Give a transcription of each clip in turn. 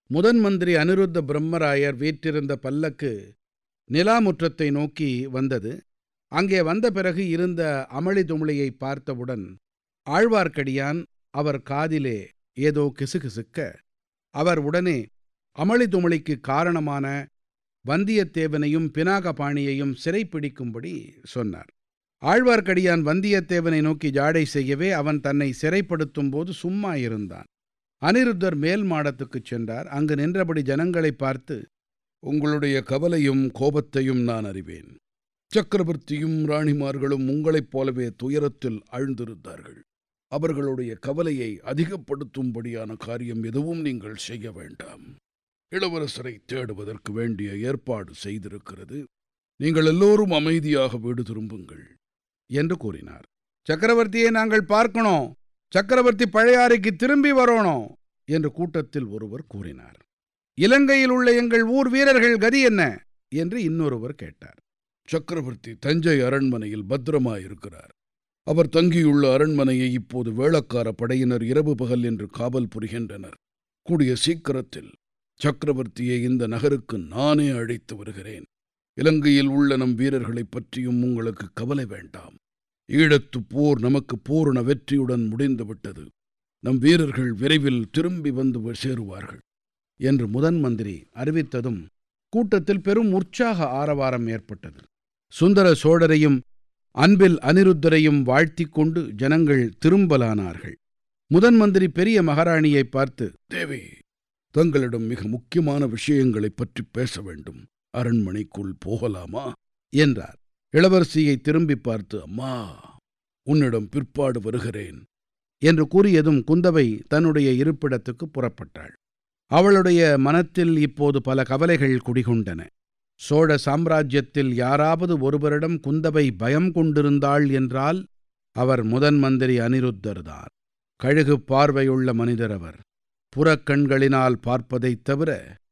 முதன் மந்திரி அனிருத்த பிரம்மராயர் வீற்றிருந்த பல்லக்கு நிலாமுற்றத்தை நோக்கி வந்தது அங்கே வந்த பிறகு இருந்த அமளி துமளியை பார்த்தவுடன் ஆழ்வார்க்கடியான் அவர் காதிலே ஏதோ கிசுகிசுக்க அவர் உடனே அமளி துமளிக்கு காரணமான வந்தியத்தேவனையும் பினாகபாணியையும் சிறைப்பிடிக்கும்படி சொன்னார் ஆழ்வார்க்கடியான் வந்தியத்தேவனை நோக்கி ஜாடை செய்யவே அவன் தன்னை சிறைப்படுத்தும் போது சும்மா இருந்தான் அனிருத்தர் மேல் மாடத்துக்குச் சென்றார் அங்கு நின்றபடி ஜனங்களை பார்த்து உங்களுடைய கவலையும் கோபத்தையும் நான் அறிவேன் சக்கரவர்த்தியும் ராணிமார்களும் உங்களைப் போலவே துயரத்தில் ஆழ்ந்திருந்தார்கள் அவர்களுடைய கவலையை அதிகப்படுத்தும்படியான காரியம் எதுவும் நீங்கள் செய்ய வேண்டாம் இளவரசரை தேடுவதற்கு வேண்டிய ஏற்பாடு செய்திருக்கிறது நீங்கள் எல்லோரும் அமைதியாக வீடு திரும்புங்கள் என்று கூறினார் சக்கரவர்த்தியை நாங்கள் பார்க்கணும் சக்கரவர்த்தி பழையாறைக்கு திரும்பி வரணும் என்று கூட்டத்தில் ஒருவர் கூறினார் இலங்கையில் உள்ள எங்கள் ஊர் வீரர்கள் கதி என்ன என்று இன்னொருவர் கேட்டார் சக்கரவர்த்தி தஞ்சை அரண்மனையில் பத்திரமாயிருக்கிறார் அவர் தங்கியுள்ள அரண்மனையை இப்போது வேளக்கார படையினர் இரவு பகல் என்று காவல் புரிகின்றனர் கூடிய சீக்கிரத்தில் சக்கரவர்த்தியை இந்த நகருக்கு நானே அழைத்து வருகிறேன் இலங்கையில் உள்ள நம் வீரர்களைப் பற்றியும் உங்களுக்கு கவலை வேண்டாம் ஈழத்து போர் நமக்கு பூரண வெற்றியுடன் முடிந்துவிட்டது நம் வீரர்கள் விரைவில் திரும்பி வந்து சேருவார்கள் என்று முதன் மந்திரி அறிவித்ததும் கூட்டத்தில் பெரும் உற்சாக ஆரவாரம் ஏற்பட்டது சுந்தர சோழரையும் அன்பில் அனிருத்தரையும் வாழ்த்திக் கொண்டு ஜனங்கள் திரும்பலானார்கள் முதன் மந்திரி பெரிய மகாராணியை பார்த்து தேவி தங்களிடம் மிக முக்கியமான விஷயங்களைப் பற்றி பேச வேண்டும் அரண்மனைக்குள் போகலாமா என்றார் இளவரசியை திரும்பி பார்த்து அம்மா உன்னிடம் பிற்பாடு வருகிறேன் என்று கூறியதும் குந்தவை தன்னுடைய இருப்பிடத்துக்கு புறப்பட்டாள் அவளுடைய மனத்தில் இப்போது பல கவலைகள் குடிகொண்டன சோழ சாம்ராஜ்யத்தில் யாராவது ஒருவரிடம் குந்தவை பயம் கொண்டிருந்தாள் என்றால் அவர் முதன் மந்திரி அனிருத்தர்தான் கழுகு பார்வையுள்ள மனிதர் அவர் புறக்கண்களினால் பார்ப்பதைத் தவிர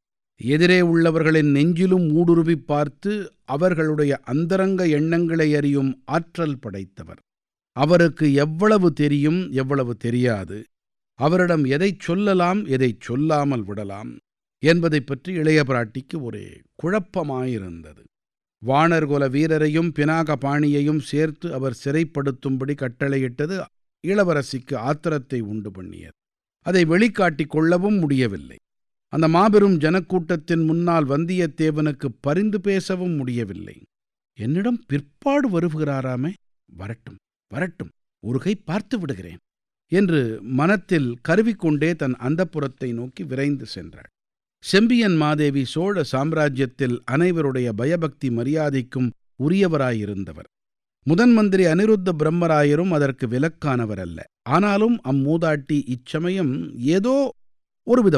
எதிரே உள்ளவர்களின் நெஞ்சிலும் ஊடுருவிப் பார்த்து அவர்களுடைய அந்தரங்க எண்ணங்களை அறியும் ஆற்றல் படைத்தவர் அவருக்கு எவ்வளவு தெரியும் எவ்வளவு தெரியாது அவரிடம் எதைச் சொல்லலாம் எதைச் சொல்லாமல் விடலாம் என்பதைப் பற்றி இளைய பிராட்டிக்கு ஒரே குழப்பமாயிருந்தது வாணர்குல வீரரையும் பினாகபாணியையும் சேர்த்து அவர் சிறைப்படுத்தும்படி கட்டளையிட்டது இளவரசிக்கு ஆத்திரத்தை உண்டு பண்ணியது அதை வெளிக்காட்டிக் கொள்ளவும் முடியவில்லை அந்த மாபெரும் ஜனக்கூட்டத்தின் முன்னால் வந்தியத்தேவனுக்கு பரிந்து பேசவும் முடியவில்லை என்னிடம் பிற்பாடு வருகிறாராமே வரட்டும் வரட்டும் ஒரு கை பார்த்து விடுகிறேன் என்று மனத்தில் கருவிக்கொண்டே தன் அந்தப்புறத்தை நோக்கி விரைந்து சென்றாள் செம்பியன் மாதேவி சோழ சாம்ராஜ்யத்தில் அனைவருடைய பயபக்தி மரியாதைக்கும் உரியவராயிருந்தவர் முதன் மந்திரி அனிருத்த பிரம்மராயரும் அதற்கு விலக்கானவர் அல்ல ஆனாலும் அம்மூதாட்டி இச்சமயம் ஏதோ ஒருவித